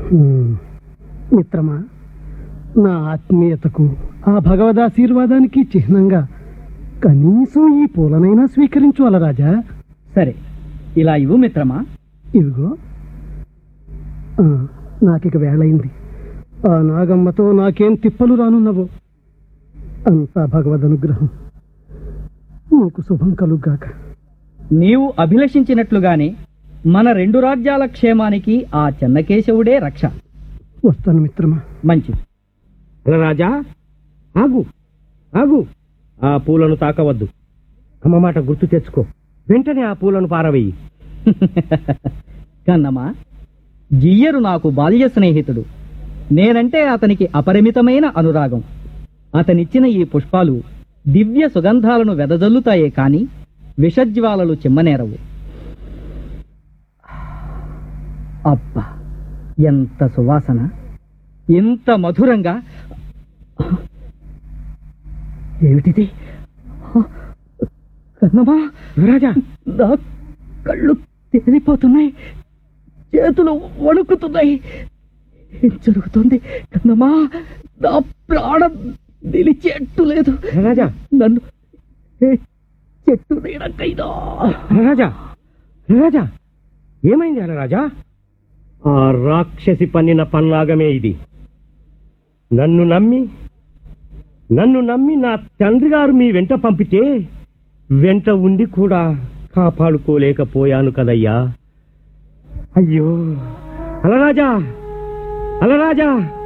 హ్మ్. మిత్రమా నా ఆత్మీయతకు ఆ భగవదాశీర్వాదానికి చిహ్నంగా కనీసం ఈ పూలనైనా స్వీకరించు అలరాజా సరే ఇలా ఇవ్వు మిత్రమా ఇదిగో ఆ, నాకిక వేళయింది ఆ నాగమ్మతో నాకేం తిప్పలు రానున్నవో అంతా భగవద్ అనుగ్రహం నీకు శుభం కలుగ్గాక నీవు అభిలషించినట్లుగానే మన రెండు రాజ్యాల క్షేమానికి ఆ చెన్నకేశవుడే రక్ష వస్తాను మిత్రమా మంచిది రాజా ఆగు ఆగు ఆ పూలను తాకవద్దు అమ్మ మాట గుర్తు తెచ్చుకో వెంటనే ఆ పూలను పారవేయి కన్నమా జియ్యరు నాకు బాల్య స్నేహితుడు నేనంటే అతనికి అపరిమితమైన అనురాగం అతనిచ్చిన ఈ పుష్పాలు దివ్య సుగంధాలను వెదజల్లుతాయే కాని విషజ్వాలలు చిమ్మనేరవు అబ్బా ఎంత సువాసన ఎంత మధురంగా ఏమిటిది కన్నమా రాజా నా కళ్ళు తేలిపోతున్నాయి చేతులు వణుకుతున్నాయి ఏం జరుగుతుంది కన్నమా నా ప్రాణం నిలిచేట్టు లేదు రాజా నన్ను ఏ చెట్టు నీడకైనా రాజా రాజా ఏమైంది రాజా ఆ రాక్షసి పన్నిన పన్నాగమే ఇది నన్ను నమ్మి నన్ను నమ్మి నా తండ్రి గారు మీ వెంట పంపితే వెంట ఉండి కూడా కాపాడుకోలేకపోయాను కదయ్యా అయ్యో అలరాజా అలరాజా